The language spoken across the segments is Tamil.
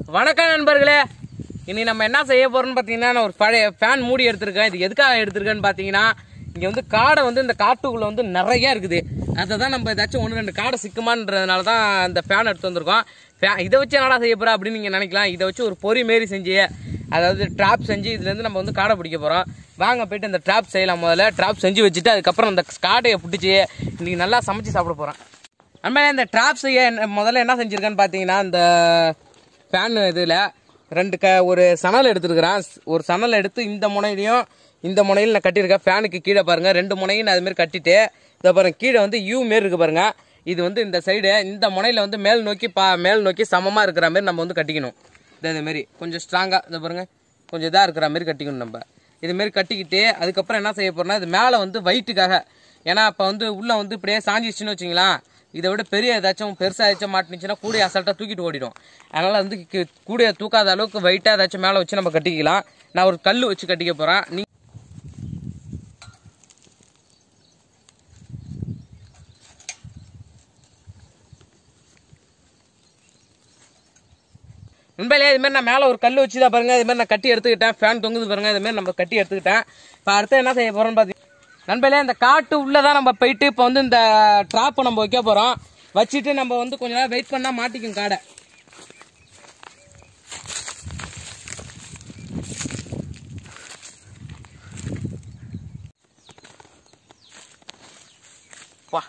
வணக்கம் நண்பர்களே இனி நம்ம என்ன செய்ய போறோம்னு பார்த்தீங்கன்னா நான் ஒரு பழைய ஃபேன் மூடி எடுத்திருக்கேன் இது எதுக்காக எடுத்திருக்கேன்னு பார்த்தீங்கன்னா இங்கே வந்து காடை வந்து இந்த காட்டுக்குள்ளே வந்து நிறைய இருக்குது அதை தான் நம்ம ஏதாச்சும் ஒன்று ரெண்டு காடை சிக்குமான்றதுனால தான் இந்த ஃபேன் எடுத்து வந்திருக்கோம் ஃபேன் இதை வச்சு என்னடா செய்ய போகிறா அப்படின்னு நீங்கள் நினைக்கலாம் இதை வச்சு ஒரு பொறி மாரி செஞ்சு அதாவது ட்ராப் செஞ்சு இதுலேருந்து நம்ம வந்து காடை பிடிக்க போகிறோம் வாங்க போயிட்டு இந்த ட்ராப் செய்யலாம் முதல்ல ட்ராப் செஞ்சு வச்சுட்டு அதுக்கப்புறம் அந்த காடையை பிடிச்சி இன்னைக்கு நல்லா சமைச்சு சாப்பிட போகிறோம் அம்மையில இந்த ட்ராப் செய்ய என்ன- முதல்ல என்ன செஞ்சுருக்கேன்னு பார்த்தீங்கன்னா இந்த ஃபேன் இதில் ரெண்டு க ஒரு சணல் எடுத்துருக்கிறேன் ஒரு சணல் எடுத்து இந்த முனையிலையும் இந்த முனையில் நான் கட்டியிருக்கேன் ஃபேனுக்கு கீழே பாருங்கள் ரெண்டு முனையும் நான் அதுமாரி கட்டிட்டு இதை பாருங்க கீழே வந்து யூ மாரி இருக்கு பாருங்க இது வந்து இந்த சைடு இந்த முனையில் வந்து மேல் நோக்கி பா மேல் நோக்கி சமமாக இருக்கிற மாதிரி நம்ம வந்து கட்டிக்கணும் இந்த இதுமாரி கொஞ்சம் ஸ்ட்ராங்காக இதை பாருங்க கொஞ்சம் இதாக இருக்கிற மாதிரி கட்டிக்கணும் நம்ம இதுமாரி கட்டிக்கிட்டு அதுக்கப்புறம் என்ன செய்ய போறோம்னா இது மேலே வந்து வெயிட்டுக்காக ஏன்னா அப்போ வந்து உள்ளே வந்து இப்படியே சாஞ்சிச்சுன்னு வச்சிங்களா இதை விட பெரிய ஏதாச்சும் பெருசாக ஏதாச்சும் மாட்டுனுச்சுன்னா கூடைய அசால்ட்டாக தூக்கிட்டு ஓடிடும் அதனால் வந்து கி- கூடைய தூக்காத அளவுக்கு வெயிட்டாக ஏதாச்சும் மேலே வச்சு நம்ம கட்டிக்கலாம் நான் ஒரு கல் வச்சு கட்டிக்க போகிறேன் நீ உண்மையிலேயே இது மாதிரி நான் மேலே ஒரு கல் வச்சு தான் பாருங்க இது மாதிரி நான் கட்டி எடுத்துக்கிட்டேன் ஃபேன் தொங்குது பாருங்க இது மாதிரி நம்ம கட்டி எடுத்துக்கிட்டேன் இப்போ அடுத்து என்ன செய்ய போறோம்னு பார்த்தீங்கன்னா நண்பர்களே இந்த காட்டு உள்ளே தான் நம்ம போயிட்டு இப்போ வந்து இந்த ட்ராப்பை நம்ம வைக்க போகிறோம் வச்சுட்டு நம்ம வந்து கொஞ்ச நேரம் வெயிட் பண்ணால் மாட்டிக்கும் காடை வா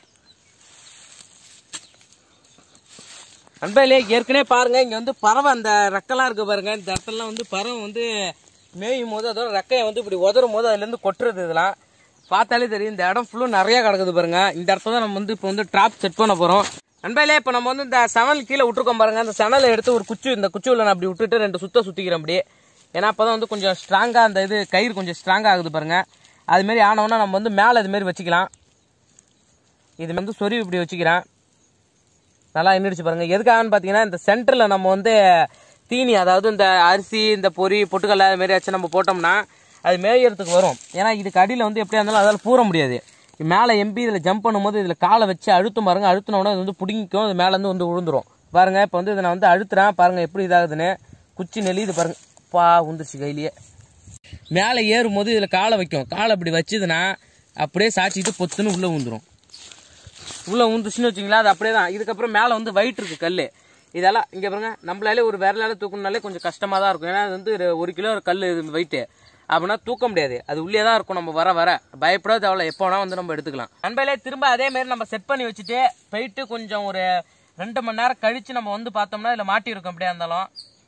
நண்பர்களே ஏற்கனவே பாருங்க இங்க வந்து பறவை அந்த ரெக்கெல்லாம் இருக்கு பாருங்க இந்த இடத்துலலாம் வந்து பறவை வந்து மேயும் போது அதோட ரெக்கையை வந்து இப்படி உதறும் போது அதுல இருந்து கொட்டுறது இதெல்லாம் பார்த்தாலே தெரியும் இந்த இடம் ஃபுல்லும் நிறைய கிடக்குது பாருங்க இந்த இடத்துல தான் நம்ம வந்து இப்போ வந்து ட்ராப் செட் பண்ண போறோம் நண்பர்களே இப்போ நம்ம வந்து இந்த சணல் கீழே விட்டுருக்கோம் பாருங்க அந்த சணலை எடுத்து ஒரு குச்சி இந்த குச்சி உள்ள நான் அப்படி விட்டுட்டு ரெண்டு சுத்த சுத்திக்கிறேன் அப்படி ஏன்னா அப்பதான் வந்து கொஞ்சம் ஸ்ட்ராங்கா அந்த இது கயிறு கொஞ்சம் ஸ்ட்ராங்கா ஆகுது பாருங்க அது மாதிரி ஆனவொன்னா நம்ம வந்து மேலே இது மாதிரி வச்சுக்கலாம் இது வந்து சொருவி இப்படி வச்சுக்கிறேன் நல்லா எண்ணிடுச்சு பாருங்க எதுக்காகன்னு பார்த்தீங்கன்னா இந்த சென்டரில் நம்ம வந்து தீனி அதாவது இந்த அரிசி இந்த பொரி பொட்டுக்கடலை அது மாதிரி வச்சு நம்ம போட்டோம்னா அது மேயறதுக்கு வரும் ஏன்னா இதுக்கு அடியில் வந்து எப்படியா இருந்தாலும் அதால் பூர முடியாது மேலே எம்பி இதில் ஜம்ப் பண்ணும்போது இதில் காலை வச்சு அழுத்தும் பாருங்க அழுத்தின உடனே அது வந்து பிடிங்கிக்கும் அது மேலேருந்து வந்து விழுந்துரும் பாருங்க இப்போ வந்து இதை நான் வந்து அழுத்துறேன் பாருங்க எப்படி இதாகுதுன்னு குச்சி நெளியுது பாருங்க பா உந்துருச்சு கையிலேயே மேலே ஏறும்போது இதில் காலை வைக்கும் காலை அப்படி வச்சுதுன்னா அப்படியே சாச்சிட்டு பொத்துன்னு உள்ளே விழுந்துரும் உள்ள ஊந்துச்சுன்னு வச்சிங்களா அது அப்படியே தான் இதுக்கப்புறம் மேலே வந்து வெயிட் இருக்கு கல் இதெல்லாம் இங்கே பாருங்க நம்மளாலே ஒரு விரலால தூக்கணுனாலே கொஞ்சம் கஷ்டமாக தான் இருக்கும் ஏன்னா அது வந்து ஒரு- ஒரு கிலோ கல் வெயிட்டு அப்படின்னா தூக்க முடியாது அது உள்ளே தான் இருக்கும் நம்ம வர வர பயப்படாத அவ்வளோ எப்போ வேணா வந்து நம்ம எடுத்துக்கலாம் நண்பர்களே திரும்ப அதே மாதிரி நம்ம செட் பண்ணி வச்சுட்டு போயிட்டு கொஞ்சம் ஒரு ரெண்டு மணி நேரம் கழிச்சு நம்ம வந்து பார்த்தோம்னா இதில் மாட்டி இருக்கும் அப்படியே இருந்தாலும்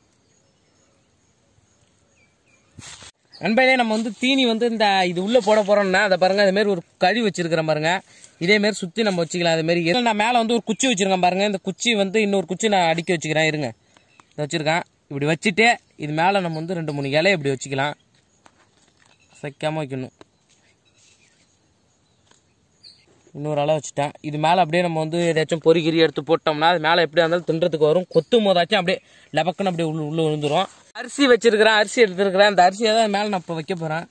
நண்பர்களே நம்ம வந்து தீனி வந்து இந்த இது உள்ள போட போறோம்னா அதை பாருங்க அதே மாதிரி ஒரு கழி வச்சிருக்கிறேன் பாருங்க இதே மாதிரி சுத்தி நம்ம வச்சுக்கலாம் அதே மாதிரி இதுல நான் மேல வந்து ஒரு குச்சி வச்சிருக்கேன் பாருங்க இந்த குச்சி வந்து இன்னொரு குச்சி நான் அடுக்கி வச்சுக்கிறேன் இருங்க இதை வச்சிருக்கேன் இப்படி வச்சுட்டு இது மேல நம்ம வந்து ரெண்டு மூணு இலையை இப்படி வச்சுக்கலாம் வைக்காம வைக்கணும் இன்னொரு அளவு வச்சுட்டேன் இது மேலே அப்படியே நம்ம வந்து ஏதாச்சும் பொறிகிரி எடுத்து போட்டோம்னா அது மேலே எப்படியா இருந்தாலும் தின்றதுக்கு வரும் கொத்தும் போதாச்சும் அப்படியே லபக்குன்னு அப்படியே உள்ள உள்ள விழுந்துரும் அரிசி வச்சிருக்கிறேன் அரிசி எடுத்துருக்கிறேன் அந்த அரிசியை தான் மேலே நான் இப்போ வைக்க போகிறேன்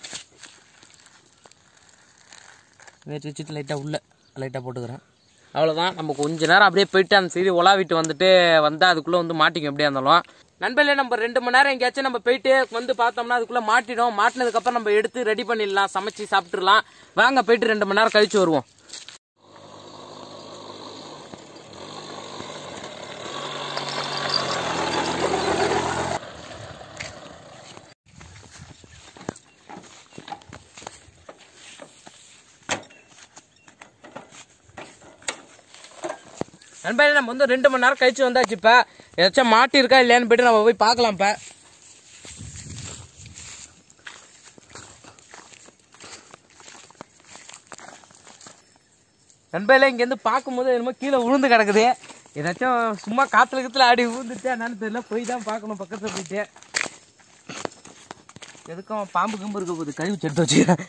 வேச்சு வச்சுட்டு லைட்டாக உள்ள லைட்டாக போட்டுக்கிறேன் அவ்வளோதான் நம்ம கொஞ்ச நேரம் அப்படியே போயிட்டு அந்த சைடு உலாவிட்டு வந்துட்டு வந்தால் அதுக்குள்ளே வந்து மாட்டிக்கும் எப்படியா இருந்தாலும் நண்பர்களே நம்ம ரெண்டு மணி நேரம் எங்கேயாச்சும் நம்ம போயிட்டு வந்து பார்த்தோம்னா அதுக்குள்ளே மாட்டிடும் மாட்டினதுக்கப்புறம் நம்ம எடுத்து ரெடி பண்ணிடலாம் சமைச்சு சாப்பிட்டுறலாம் வாங்க போயிட்டு ரெண்டு மணி நேரம் கழிச்சு வருவோம் நண்பர்களே நம்ம வந்து ரெண்டு மணி நேரம் கழிச்சு வந்தாச்சு இப்போ ஏதாச்சும் மாட்டி இருக்கா இல்லையான்னு போயிட்டு நம்ம போய் பார்க்கலாம் இப்போ நண்பர்களே இங்கேருந்து பார்க்கும்போது என்னமோ கீழே விழுந்து கிடக்குது ஏதாச்சும் சும்மா காத்துல கத்துல ஆடி விழுந்துட்டு என்னன்னு தெரியல போய் தான் பார்க்கணும் பக்கத்தில் போயிட்டு எதுக்கும் பாம்பு கம்பு இருக்க போகுது கழுவி எடுத்து வச்சுக்கிறேன்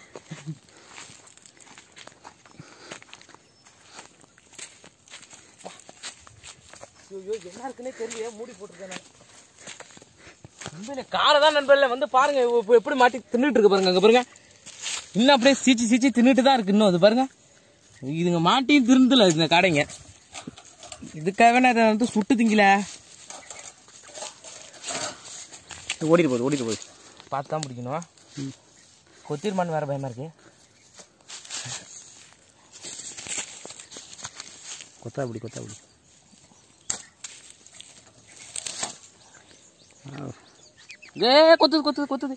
ஐயோ என்ன இருக்குன்னே தெரியல மூடி போட்டிருக்கேன் நான். நண்பர்களே காரை தான் நண்பர்களே வந்து பாருங்க இப்போ எப்படி மாட்டி தின்னுட்டு இருக்கு பாருங்க அங்க பாருங்க இன்னும் அப்படியே சீச்சி சீச்சி தின்னுட்டு தான் இருக்கு இன்னும் அது பாருங்க இதுங்க மாட்டியும் திருந்தல இந்த கடைங்க இதுக்காக நான் இதை வந்து சுட்டு திங்கல ஓடிட்டு போகுது ஓடிட்டு போகுது பார்த்து தான் பிடிக்கணும் கொத்திருமான்னு வேற பயமா இருக்கு கொத்தா பிடி கொத்தா பிடி ஏ கொத்துது கொத்துது கொத்துது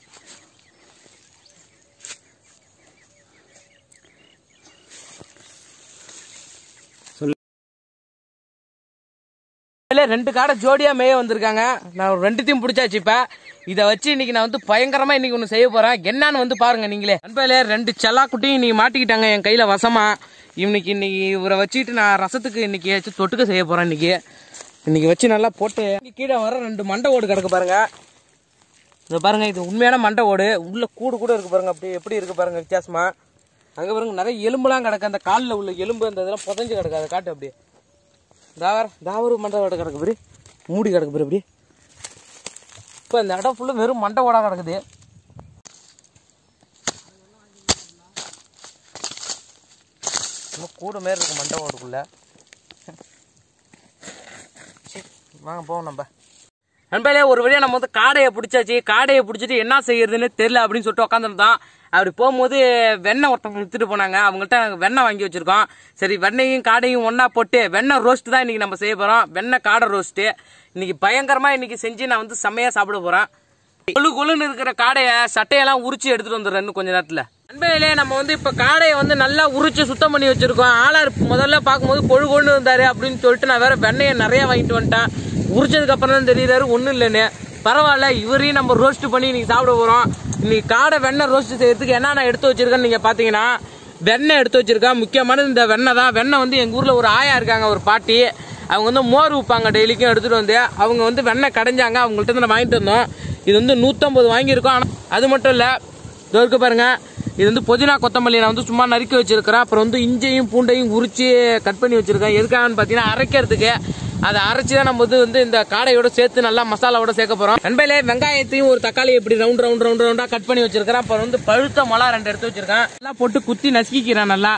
சொல்லு. இதுல ரெண்டு காடை ஜோடியா மேய வந்திருக்காங்க நான் ஒரு ரெண்டுத்தையும் பிடிச்சாச்சு இப்ப இதை வச்சு இன்னைக்கு நான் வந்து பயங்கரமா இன்னைக்கு ஒன்று செய்ய போறேன் என்னன்னு வந்து பாருங்க நீங்களே அன்பையில ரெண்டு செல்லா குட்டியும் இன்னைக்கு மாட்டிக்கிட்டாங்க என் கையில வசமா இன்னைக்கு இன்னைக்கு இவரை வச்சுட்டு நான் ரசத்துக்கு இன்னைக்கு ஏதாச்சும் தொட்டுக்க செய்ய போறேன் இன்னைக்கு இன்னைக்கு வச்சு நல்லா போட்டு இன்னைக்கு கீழே வர ரெண்டு மண்டை ஓடு கிடக்கு பாருங்க இதை பாருங்க இது உண்மையான மண்டை ஓடு உள்ள கூடு கூட இருக்கு பாருங்க அப்படியே எப்படி இருக்கு பாருங்க வித்தியாசமா அங்க பாருங்க நிறைய எலும்புலாம் கிடக்கு அந்த காலில் உள்ள எலும்பு அந்த இதெல்லாம் புதஞ்சு கிடக்கு அதை காட்டு அப்படியே தாவர தாவரு மண்டை ஓட கிடக்கு பாரு மூடி கிடக்கு பாரு அப்படி இப்போ இந்த இடம் ஃபுல்லாக வெறும் மண்டை ஓடா கிடக்குது இன்னும் கூட மாரி இருக்கு மண்டை ஓடுக்குள்ள சரி, வாங்க போவோம் நம்ம நண்பர்களே ஒரு வழியா நம்ம வந்து காடையை பிடிச்சாச்சு காடையை பிடிச்சிட்டு என்ன செய்யறதுன்னு தெரியல அப்படின்னு சொல்லிட்டு உட்காந்துருந்தோம் அப்படி போகும்போது வெண்ணெய் ஒருத்தவங்க வித்துட்டு போனாங்க அவங்கள்ட்ட நாங்கள் வெண்ணெய் வாங்கி வச்சிருக்கோம் சரி வெண்ணெயும் காடையும் ஒண்ணா போட்டு வெண்ணெய் ரோஸ்ட் தான் இன்னைக்கு நம்ம செய்ய போறோம் வெண்ணெய் காடை ரோஸ்ட்டு இன்னைக்கு பயங்கரமா இன்னைக்கு செஞ்சு நான் வந்து செம்மையா சாப்பிட போறேன் கொழு கொழுன்னு இருக்கிற காடையை சட்டையெல்லாம் உரிச்சு எடுத்துட்டு வந்துடுறேன் இன்னும் கொஞ்ச நேரத்துல நண்பர்களே நம்ம வந்து இப்ப காடையை வந்து நல்லா உரிச்சு சுத்தம் பண்ணி வச்சிருக்கோம் ஆளார் முதல்ல பார்க்கும்போது கொழு கொழுன்னு இருந்தாரு அப்படின்னு சொல்லிட்டு நான் வேற வெண்ணெயை நிறைய வாங்கிட்டு வந்துட்டேன் உரிச்சதுக்கு அப்புறம் தான் தெரியுறாரு ஒண்ணும் இல்லைன்னு பரவாயில்ல இவரையும் நம்ம ரோஸ்ட் பண்ணி இன்னைக்கு சாப்பிட போறோம் இன்னைக்கு காடை வெண்ணெய் ரோஸ்ட் செய்யறதுக்கு என்ன நான் எடுத்து வச்சிருக்கேன்னு நீங்க பாத்தீங்கன்னா வெண்ணெய் எடுத்து வச்சிருக்கேன் முக்கியமானது இந்த வெண்ணெய் தான் வெண்ணெய் வந்து எங்க ஊர்ல ஒரு ஆயா இருக்காங்க ஒரு பாட்டி அவங்க வந்து மோர் ஊப்பாங்க டெய்லிக்கும் எடுத்துட்டு வந்து அவங்க வந்து வெண்ணெய் கடைஞ்சாங்க அவங்கள்ட்ட இருந்து நான் வாங்கிட்டு வந்தோம் இது வந்து நூற்றம்பது வாங்கியிருக்கோம் ஆனால் அது மட்டும் இல்லை இதோ இருக்கு பாருங்க இது வந்து புதினா கொத்தமல்லி நான் வந்து சும்மா நறுக்கி வச்சிருக்கிறேன் அப்புறம் வந்து இஞ்சையும் பூண்டையும் உரிச்சு கட் பண்ணி வச்சிருக்கேன் எதுக்காகன்னு பார்த்தீங்கன்னா அரைக்கிறதுக்கு அதை அரைச்சி தான் நம்ம வந்து வந்து இந்த காடையோட சேர்த்து நல்லா மசாலாவோட சேர்க்க போறோம் நண்பையிலே வெங்காயத்தையும் ஒரு தக்காளி இப்படி ரவுண்ட் ரவுண்ட் ரவுண்ட் ரவுண்டா கட் பண்ணி வச்சிருக்கிறேன் அப்புறம் வந்து பழுத்த மிளகா ரெண்டு எடுத்து வச்சிருக்கேன் எல்லாம் போட்டு குத்தி நசுக்கிக்கிறேன் நல்லா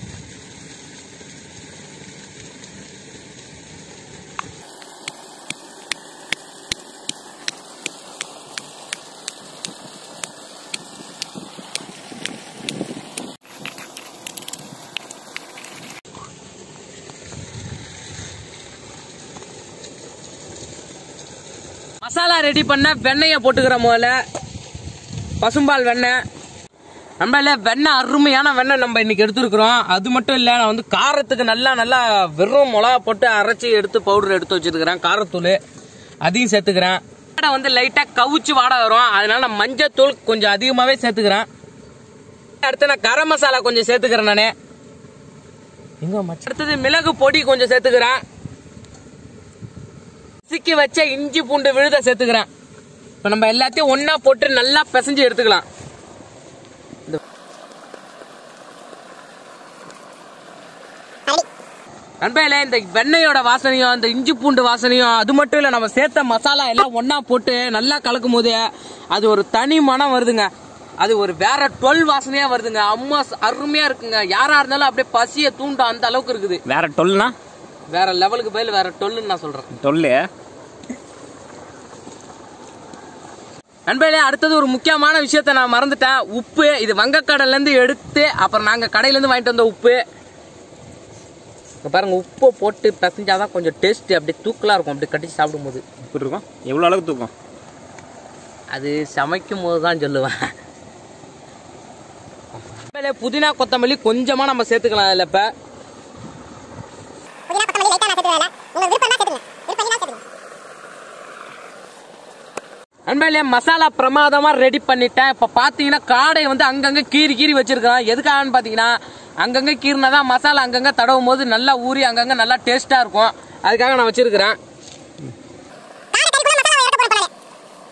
மசாலா ரெடி பண்ண வெண்ணெயை போட்டுக்கிற முதல்ல பசும்பால் வெண்ணெய் நம்மள வெண்ணெய் அருமையான வெண்ணெய் நம்ம இன்னைக்கு எடுத்துருக்குறோம் அது மட்டும் இல்ல நான் வந்து காரத்துக்கு நல்லா நல்லா வெறும் மிளகா போட்டு அரைச்சி எடுத்து பவுடர் எடுத்து வச்சிருக்கிறேன் காரத்தூள் அதையும் சேர்த்துக்கிறேன் வாடை வந்து லைட்டா கவுச்சு வாடை வரும் அதனால நான் மஞ்சத்தூள் கொஞ்சம் அதிகமாவே சேர்த்துக்கிறேன் அடுத்து நான் கரம் மசாலா கொஞ்சம் சேர்த்துக்கிறேன் நானே எங்க மச்ச அடுத்தது மிளகு பொடி கொஞ்சம் சேர்த்துக்கிறேன் சிக்கி வச்ச இஞ்சி பூண்டு விழுத சேர்த்துக்கிறேன் இப்போ நம்ம எல்லாத்தையும் ஒண்ணா போட்டு நல்லா பிசைஞ்சு எடுத்துக்கலாம் இந்த- நண்பர்களே இந்த வெண்ணெயோட வாசனையும் இந்த இஞ்சி பூண்டு வாசனையும் அது மட்டும் இல்ல நம்ம சேர்த்த மசாலா எல்லாம் ஒண்ணா போட்டு நல்லா கலக்கும் போது அது ஒரு தனி மனம் வருதுங்க அது ஒரு வேற டுவெல் வாசனையா வருதுங்க அம்மா ச- அருமையா இருக்குங்க யாரா இருந்தாலும் அப்படியே பசிய தூண்டும் அந்த அளவுக்கு இருக்குது வேற டொல்னா வேற லெவலுக்கு பதில் வேற டொல்லுன்னு நான் சொல்றேன் டொல்லு நண்பர்களே அடுத்தது ஒரு முக்கியமான விஷயத்த நான் மறந்துட்டேன் உப்பு இது வங்கக்கடல்ல இருந்து எடுத்து அப்புறம் நாங்க கடையில இருந்து வாங்கிட்டு வந்த உப்பு இங்க பாருங்க உப்பை போட்டு பிசைஞ்சாதான் கொஞ்சம் டேஸ்ட் அப்படியே தூக்கலா இருக்கும் அப்படி கடிச்சு சாப்பிடும்போது இப்படி இருக்கும் எவ்வளோ அளவுக்கு தூக்கம் அது சமைக்கும் போது தான் சொல்லுவேன் நண்பர்களே, புதினா கொத்தமல்லி கொஞ்சமா நம்ம சேர்த்துக்கலாம் இதுல இப்ப புதினா கொத்தமல்லி லைட்டா நான் சேர்த்துக்கிறேன் உங்களுக்கு விருப்பம் தான் சேர்த்துங்க விருப்பம் இருந்தா சேர்த்துங்க நண்பர்களே மசாலா பிரமாதமா ரெடி பண்ணிட்டேன் இப்ப பாத்தீங்கன்னா காடை வந்து அங்கங்க கீறி கீறி வச்சிருக்கேன் எதுக்காகன்னு பாத்தீங்கன்னா அங்கங்க கீறினாதான் மசாலா அங்கங்க தடவும் போது நல்லா ஊறி அங்கங்க நல்லா டேஸ்டா இருக்கும் அதுக்காக நான் வச்சிருக்கிறேன் காடை கறிக்குள்ள மசாலா இறக்க போறேன் பாருங்க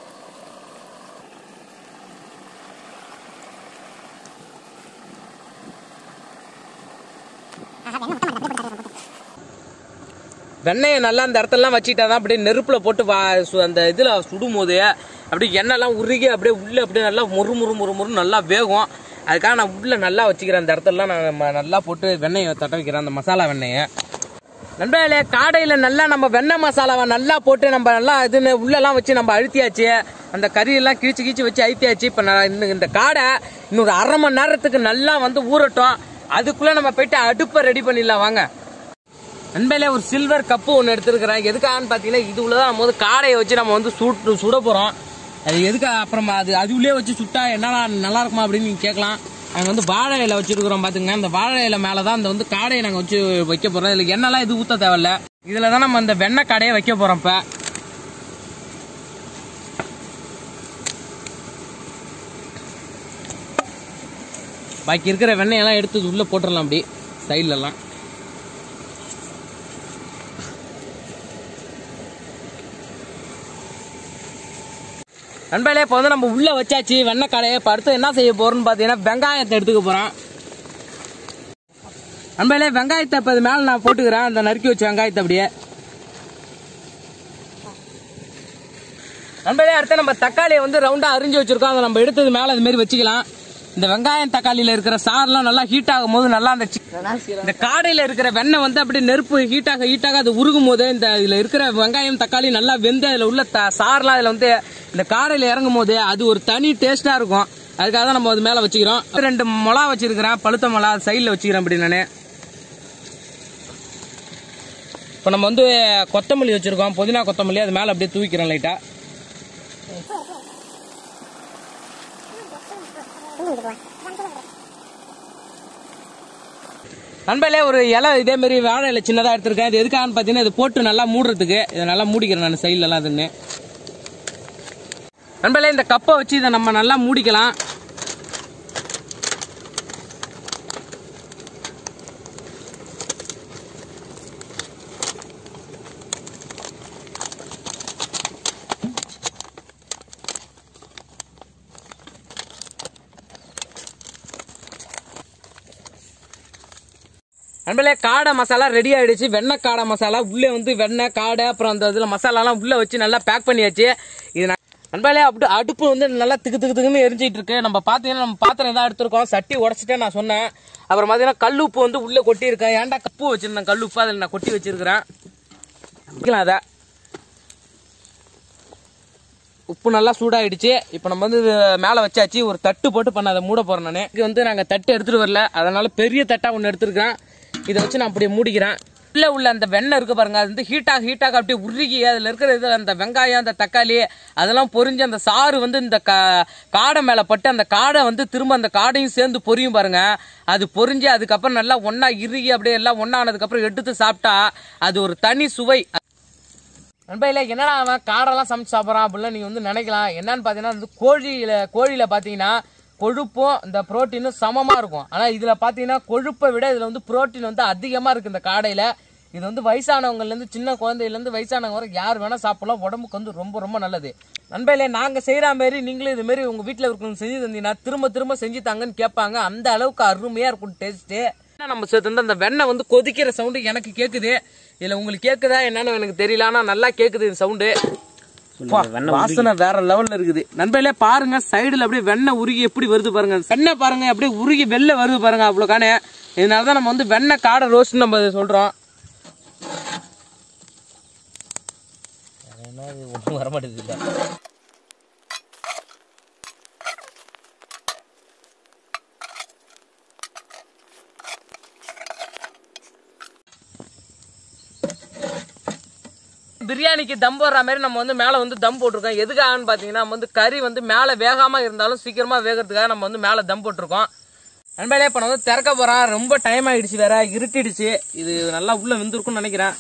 வெண்ணெயை நல்லா அந்த இடத்துலலாம் வச்சுக்கிட்டாதான் அப்படியே நெருப்புல போட்டு வா சு- அந்த இதுல சுடும் போது அப்படியே எண்ணெய்லாம் உருகி அப்படியே உள்ள அப்படியே நல்லா முறு முறு முறு முறு நல்லா வேகும் அதுக்காக நான் உள்ள நல்லா வச்சுக்கிறேன் அந்த இடத்துலலாம் நான் ம- நல்லா போட்டு வெண்ணெயை தட்ட வைக்கிறேன் அந்த மசாலா வெண்ணெயை நண்பர்களே காடையில நல்லா நம்ம வெண்ணெய் மசாலாவை நல்லா போட்டு நம்ம நல்லா இதுன்னு உள்ளெல்லாம் வச்சு நம்ம அழுத்தியாச்சு அந்த கறியெல்லாம் கிழிச்சு கிழிச்சு வச்சு அழுத்தியாச்சு இப்போ நான் இந்த- இந்த காடை இன்னொரு அரை மணி நேரத்துக்கு நல்லா வந்து ஊறட்டும் அதுக்குள்ள நம்ம போயிட்டு அடுப்பை ரெடி பண்ணிடலாம் வாங்க நண்பர்களே ஒரு சில்வர் கப்பு ஒன்று எடுத்துருக்கிறேன் எதுக்காகன்னு பார்த்தீங்கன்னா இது உள்ளதான் நம்ம வந்து காடையை வச்சு நம்ம வந்து சுட்டு சுட போகிறோம் அது எதுக்கு அப்புறமா அது அது உள்ளே வச்சு சுட்டா என்னடா நல்லா இருக்குமா அப்படின்னு நீங்கள் கேட்கலாம் நாங்கள் வந்து வாழை இலை வச்சிருக்கிறோம் பார்த்துங்க இந்த வாழை இலை மேலே தான் இந்த வந்து காடையை நாங்கள் வச்சு வைக்க போகிறோம் இதில் எண்ணெய்லாம் இது ஊற்ற தேவையில்ல இதில் தான் நம்ம அந்த வெண்ணெய் காடையை வைக்க போகிறோம் இப்போ பாக்கி இருக்கிற வெண்ணெயெல்லாம் எடுத்து இது உள்ளே போட்டுடலாம் அப்படி சைட்லலாம் நண்பர்களே இப்போ வந்து நம்ம உள்ள வச்சாச்சு வெண்ணெய் கடையை இப்போ அடுத்து என்ன செய்ய போறோம்னு பார்த்தீங்கன்னா வெங்காயத்தை எடுத்துக்க போறோம் நண்பர்களே வெங்காயத்தை இப்போ இது மேலே நான் போட்டுக்கிறேன் அந்த நறுக்கி வச்ச வெங்காயத்தை அப்படியே நண்பர்களே அடுத்து நம்ம தக்காளியை வந்து ரவுண்டா அரிஞ்சு வச்சிருக்கோம் அதை நம்ம எடுத்தது மேலே இது மாதிரி வச்சுக்கலாம் இந்த வெங்காயம் தக்காளியில இருக்கிற சாரெல்லாம் நல்லா ஹீட் ஆகும் போது நல்லா அந்த சி- இந்த காடையில இருக்கிற வெண்ணெய் வந்து அப்படியே நெருப்பு ஹீட்டாக ஹீட்டாக அது உருகும் போது இந்த இதுல இருக்கிற வெங்காயம் தக்காளி நல்லா வெந்து அதுல உள்ள த- சாரெல்லாம் அதுல வந்து இந்த காடையில இறங்கும் போது அது ஒரு தனி டேஸ்டா இருக்கும் அதுக்காக தான் நம்ம அது மேல வச்சுக்கிறோம் ரெண்டு மிளகா வச்சிருக்கிறேன் பழுத்த மிளகா சைடில் வச்சுக்கிறேன் அப்படி நானு இப்போ நம்ம வந்து கொத்தமல்லி வச்சிருக்கோம் புதினா கொத்தமல்லி அது மேல அப்படியே தூவிக்கிறேன் லைட்டா நண்பர்களே ஒரு இலை இதே மாதிரி வாழை இலை சின்னதாக எடுத்திருக்கேன் இது எதுக்காகன்னு பார்த்தீங்கன்னா இது போட்டு நல்லா மூடுறதுக்கு இதை நல்லா மூடிக்கிறேன் நான் சைட்லலாம் அதுன்னு நண்பர்களே இந்த கப்பை வச்சு இதை நம்ம நல்லா மூடிக்கலாம் நண்பர்களே காடை மசாலா ரெடி ஆயிடுச்சு வெண்ணெய் காடை மசாலா உள்ளே வந்து வெண்ணெய் காடை அப்புறம் அந்த இதில் மசாலாலாம் உள்ளே வச்சு நல்லா பேக் பண்ணியாச்சு இது ந- நண்பர்களே அப்படி அடுப்பு வந்து நல்லா திக்கு திக்கு திக்குன்னு எரிஞ்சிட்டு இருக்கு நம்ம பார்த்தீங்கன்னா நம்ம பாத்திரம் தான் எடுத்திருக்கோம் சட்டி உடச்சிட்டே நான் சொன்னேன் அப்புறம் பார்த்தீங்கன்னா கல் உப்பு வந்து உள்ளே கொட்டியிருக்கேன் ஏன்டா கப்பு வச்சிருந்தேன் கல் உப்பு அதில் நான் கொட்டி வச்சிருக்கிறேன் வைக்கலாம் அதை உப்பு நல்லா சூடாயிடுச்சு இப்போ நம்ம வந்து இது மேலே வச்சாச்சு ஒரு தட்டு போட்டு பண்ண அதை மூட போறேன் நான் இது வந்து நாங்கள் தட்டு எடுத்துட்டு வரல அதனால பெரிய தட்டா ஒன்று எடுத்துருக்கேன் இதை வச்சு நான் அப்படியே மூடிக்கிறேன் உள்ள உள்ள அந்த வெண்ணெய் இருக்கு பாருங்க அது வந்து ஹீட்டாக ஹீட்டாக அப்படியே உருகி அதில் இருக்கிற இது அந்த வெங்காயம் அந்த தக்காளி அதெல்லாம் பொரிஞ்சு அந்த சாறு வந்து இந்த கா காடை மேலே பட்டு அந்த காடை வந்து திரும்ப அந்த காடையும் சேர்ந்து பொரியும் பாருங்க அது பொரிஞ்சு அதுக்கப்புறம் நல்லா ஒண்ணா இறுகி அப்படியே எல்லாம் ஒண்ணா ஆனதுக்கப்புறம் எடுத்து சாப்பிட்டா அது ஒரு தனி சுவை நண்பர்களே என்னடா அவன் காடெல்லாம் சமைச்சு சாப்பிட்றான் அப்படிலாம் நீங்கள் வந்து நினைக்கலாம் என்னன்னு பார்த்தீங்கன்னா வந்து கோழியில் கோழியில் பார்த்தீங்கன்னா கொழுப்பும் இந்த புரோட்டீனும் சமமாக இருக்கும் ஆனால் இதில் பார்த்தீங்கன்னா கொழுப்பை விட இதில் வந்து புரோட்டீன் வந்து அதிகமாக இருக்குது இந்த காடையில் இது வந்து வயசானவங்கலேருந்து சின்ன குழந்தையிலேருந்து வயசானவங்க வரை யார் வேணால் சாப்பிடலாம் உடம்புக்கு வந்து ரொம்ப ரொம்ப நல்லது நண்பர்களே நாங்கள் செய்கிற மாதிரி நீங்களும் இது மாதிரி உங்கள் வீட்டில் இருக்கணும் செஞ்சு தந்தீங்கன்னா திரும்ப திரும்ப செஞ்சு தாங்கன்னு கேட்பாங்க அந்த அளவுக்கு அருமையாக இருக்கும் டேஸ்ட்டு நம்ம சேர்த்து அந்த வெண்ணெய் வந்து கொதிக்கிற சவுண்டு எனக்கு கேக்குது இதுல உங்களுக்கு கேக்குதா என்னன்னு எனக்கு தெரியல ஆனா நல்லா கேக்குது இந்த சவுண்டு வெண்ணெய் வாசனை வேற லெவல்ல இருக்குது நண்பர்களே பாருங்க சைடுல அப்படியே வெண்ணெய் உருகி எப்படி வருது பாருங்க வெண்ணெய் பாருங்க அப்படியே உருகி வெளில வருது பாருங்க அவ்வளவு காணே இதனாலதான் நம்ம வந்து வெண்ணெய் காடை ரோஸ்ட் நம்ம இதை சொல்றோம் ஒன்றும் வர மாட்டேங்குது பிரியாணிக்கு தம் போடுற மாதிரி நம்ம வந்து மேலே வந்து தம் போட்டிருக்கோம் எதுக்காகன்னு பார்த்தீங்கன்னா நம்ம வந்து கறி வந்து மேலே வேகாமல் இருந்தாலும் சீக்கிரமாக வேகிறதுக்காக நம்ம வந்து மேலே தம் போட்டிருக்கோம் நண்பர்களே இப்போ நான் வந்து திறக்க போகிறேன் ரொம்ப டைம் ஆயிடுச்சு வேற இருட்டிடுச்சு இது நல்லா உள்ள வெந்திருக்கும்னு நினைக்கிறேன்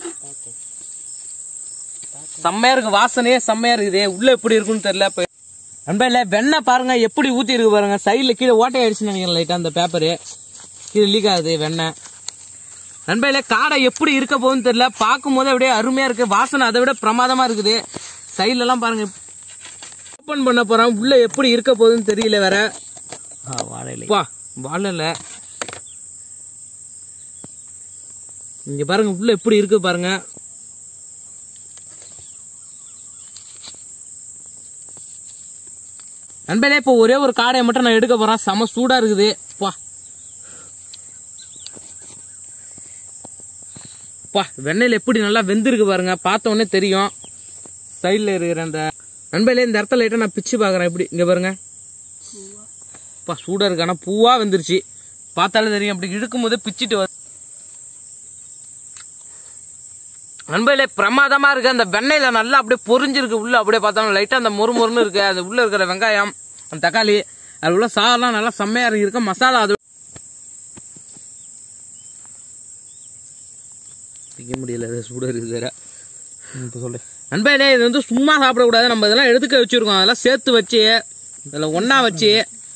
செம்மையா இருக்கு வாசனையே செம்மையா இருக்குது உள்ள எப்படி இருக்குன்னு தெரியல இப்போ நண்பர்களே வெண்ணெய் பாருங்க எப்படி ஊத்தி இருக்கு பாருங்க சைடுல கீழே ஓட்டை ஆயிடுச்சுன்னு நினைக்கிறேன் லைட்டா அந்த பேப்பரு கீழே லீக் ஆகுது வெண்ணெய் நண்பர்களே காடை எப்படி இருக்க போகுதுன்னு தெரியல பார்க்கும்போது அப்படியே அருமையா இருக்கு வாசனை அதை விட பிரமாதமா இருக்குது சைடுல எல்லாம் பாருங்க ஓப்பன் பண்ண போறோம் உள்ள எப்படி இருக்க போகுதுன்னு தெரியல வேற வாழை இலை வா வாழல இங்க பாருங்க உள்ள எப்படி இருக்கு பாருங்க நண்பர்களே இப்போ ஒரே ஒரு காடையை மட்டும் நான் எடுக்க போறேன் செம சூடா இருக்குது வா அப்பா வெண்ணெயில் எப்படி நல்லா வெந்திருக்கு பாருங்க பார்த்த உடனே தெரியும் சைடில் இருக்கிற அந்த நண்பர்களே இந்த இடத்துல லைட்டாக நான் பிச்சு பார்க்குறேன் எப்படி இங்கே பாருங்க அப்பா சூடாக இருக்கு ஆனால் பூவாக வெந்துருச்சு பார்த்தாலே தெரியும் அப்படி இழுக்கும் போது பிச்சுட்டு வரும் நண்பர்களே பிரமாதமா இருக்கு அந்த வெண்ணெயில நல்லா அப்படியே பொரிஞ்சிருக்கு உள்ள அப்படியே பார்த்தோம் லைட்டா அந்த மொறு மொறுன்னு இருக்கு அது உள்ள இருக்கிற வெங்காயம் அந்த தக்காளி அது உள்ள சாதம்லாம் நல்லா செம்மையா இருக்கு மசாலா அது பிக்க முடியல அது சூடா இருக்குது வேற இப்போ சொல்லு நண்பர்களே இது வந்து சும்மா சாப்பிடக்கூடாது நம்ம இதெல்லாம் எடுத்துக்க வச்சிருக்கோம் அதெல்லாம் சேர்த்து வச்சு இதில் ஒண்ணா வச்சு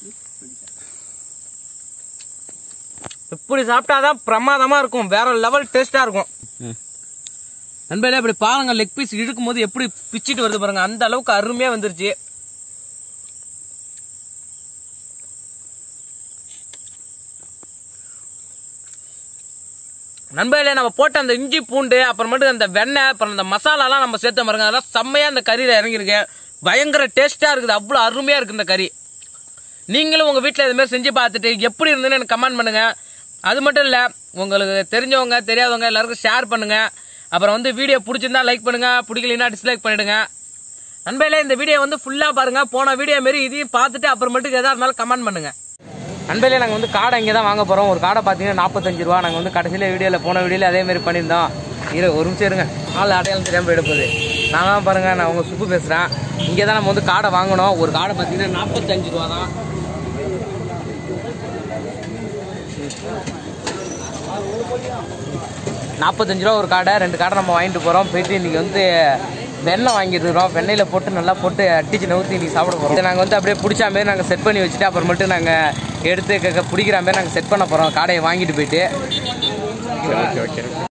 இப்படி சாப்பிட்டாதான் பிரமாதமா இருக்கும் வேற லெவல் டேஸ்டா இருக்கும் ம் நண்பர்களே அப்படி பாருங்க லெக் பீஸ் இழுக்கும் போது எப்படி பிச்சிட்டு வருது பாருங்க அந்த அளவுக்கு அருமையா வந்துருச்சு நண்பர்களே நம்ம போட்ட அந்த இஞ்சி பூண்டு அப்புறமேட்டு அந்த வெண்ணெய் அப்புறம் அந்த மசாலாலாம் நம்ம சேர்த்த பாருங்க அதெல்லாம் செம்மையா அந்த கறியில இறங்கியிருக்கு பயங்கர டேஸ்டா இருக்குது அவ்வளோ அருமையா இருக்கு இந்த கறி நீங்களும் உங்க வீட்டில் இது மாதிரி செஞ்சு பார்த்துட்டு எப்படி இருந்துன்னு எனக்கு கமெண்ட் பண்ணுங்க அது மட்டும் இல்ல உங்களுக்கு தெரிஞ்சவங்க தெரியாதவங்க எல்லாருக்கும் ஷேர் பண்ணுங்க அப்புறம் வந்து வீடியோ பிடிச்சிருந்தா லைக் பண்ணுங்க பிடிக்கலைன்னா டிஸ்லைக் பண்ணிடுங்க நண்பர்களே இந்த வீடியோ வந்து ஃபுல்லா பாருங்க போன வீடியோ மாரி இதையும் பார்த்துட்டு அப்புறமேட்டுக்கு எதா இருந்தாலும் கமெண்ட் பண்ணுங்க நண்பர்களே நாங்கள் வந்து காடை இங்கே தான் வாங்க போகிறோம் ஒரு காடை பார்த்தீங்கன்னா நாற்பத்தஞ்சு ரூபா நாங்கள் வந்து கடைசியில் வீடியோவில் போன வீடியோவில் அதே மாதிரி பண்ணியிருந்தோம் இரு ஒரு நிமிஷம் இருங்க ஆள் அடையாளம் தெரியாமல் போயிட போகுது நான் பாருங்க நான் உங்க சுப்பு பேசுகிறேன் இங்கே தான் நம்ம வந்து காடை வாங்கணும் ஒரு காடை பார்த்தீங்கன்னா நாற்பத்தஞ்சு ரூபா தான் நாற்பத்தஞ்சு ரூபா ஒரு காடை ரெண்டு காடை நம்ம வாங்கிட்டு போகிறோம் போயிட்டு இன்றைக்கி வந்து வெண்ணெய் வாங்கிட்டு இருக்கிறோம் வெண்ணெயில் போட்டு நல்லா போட்டு அடிச்சு நவுத்தி இன்றைக்கி சாப்பிட போகிறோம் இதை நாங்கள் வந்து அப்படியே பிடிச்ச மாதிரி நாங்கள் செட் பண்ணி வச்சுட்டு அப்புறமேட்டு நாங்கள் எடுத்து க- க- பிடிக்கிற மாதிரி நாங்கள் செட் பண்ண போகிறோம் காடையை வாங்கிட்டு போயிட்டு ஓகே ஓகே